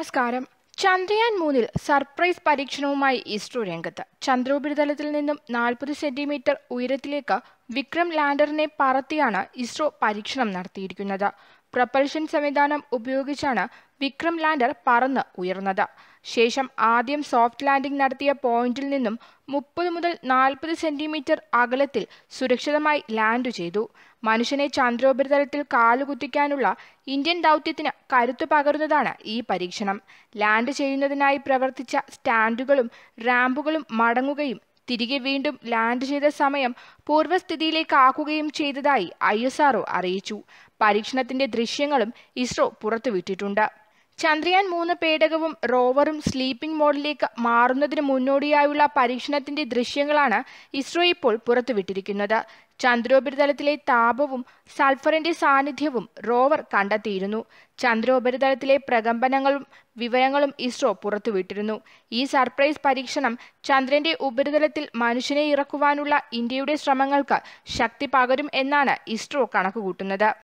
നമസ്കാരം ചന്ദ്രയാൻ മൂന്നിൽ സർപ്രൈസ് പരീക്ഷണവുമായി ഇസ്രോ രംഗത്ത് ചന്ദ്രോപരിതലത്തിൽ നിന്നും നാൽപ്പത് സെന്റിമീറ്റർ ഉയരത്തിലേക്ക് വിക്രം ലാൻഡറിനെ പറത്തിയാണ് ഇസ്രോ പരീക്ഷണം നടത്തിയിരിക്കുന്നത് പ്രൊപ്പൽഷൻ സംവിധാനം ഉപയോഗിച്ചാണ് വിക്രം ലാൻഡർ പറന്ന് ഉയർന്നത് ശേഷം ആദ്യം സോഫ്റ്റ് ലാൻഡിംഗ് നടത്തിയ പോയിന്റിൽ നിന്നും മുപ്പത് മുതൽ നാൽപ്പത് സെന്റിമീറ്റർ അകലത്തിൽ സുരക്ഷിതമായി ലാൻഡ് ചെയ്തു മനുഷ്യനെ ചന്ദ്രോപരിതലത്തിൽ കാലുകുത്തിക്കാനുള്ള ഇന്ത്യൻ ദൗത്യത്തിന് കരുത്തു പകരുന്നതാണ് ഈ പരീക്ഷണം ലാൻഡ് ചെയ്യുന്നതിനായി പ്രവർത്തിച്ച സ്റ്റാൻഡുകളും റാമ്പുകളും മടങ്ങുകയും തിരികെ വീണ്ടും ലാൻഡ് ചെയ്ത സമയം പൂർവ്വസ്ഥിതിയിലേക്കാക്കുകയും ചെയ്തതായി ഐ അറിയിച്ചു പരീക്ഷണത്തിന്റെ ദൃശ്യങ്ങളും ഇസ്രോ പുറത്തുവിട്ടിട്ടുണ്ട് ചന്ദ്രയാൻ മൂന്ന് പേടകവും റോവറും സ്ലീപ്പിംഗ് മോഡിലേക്ക് മാറുന്നതിന് മുന്നോടിയായുള്ള പരീക്ഷണത്തിന്റെ ദൃശ്യങ്ങളാണ് ഇസ്രോ ഇപ്പോൾ പുറത്തുവിട്ടിരിക്കുന്നത് ചന്ദ്രോപരിതലത്തിലെ താപവും സൾഫറിന്റെ സാന്നിധ്യവും റോവർ കണ്ടെത്തിയിരുന്നു ചന്ദ്രോപരിതലത്തിലെ പ്രകമ്പനങ്ങളും വിവരങ്ങളും ഇസ്രോ പുറത്തുവിട്ടിരുന്നു ഈ സർപ്രൈസ് പരീക്ഷണം ചന്ദ്രന്റെ ഉപരിതലത്തിൽ മനുഷ്യനെ ഇറക്കുവാനുള്ള ഇന്ത്യയുടെ ശ്രമങ്ങൾക്ക് ശക്തി പകരും എന്നാണ് ഇസ്രോ കണക്കുകൂട്ടുന്നത്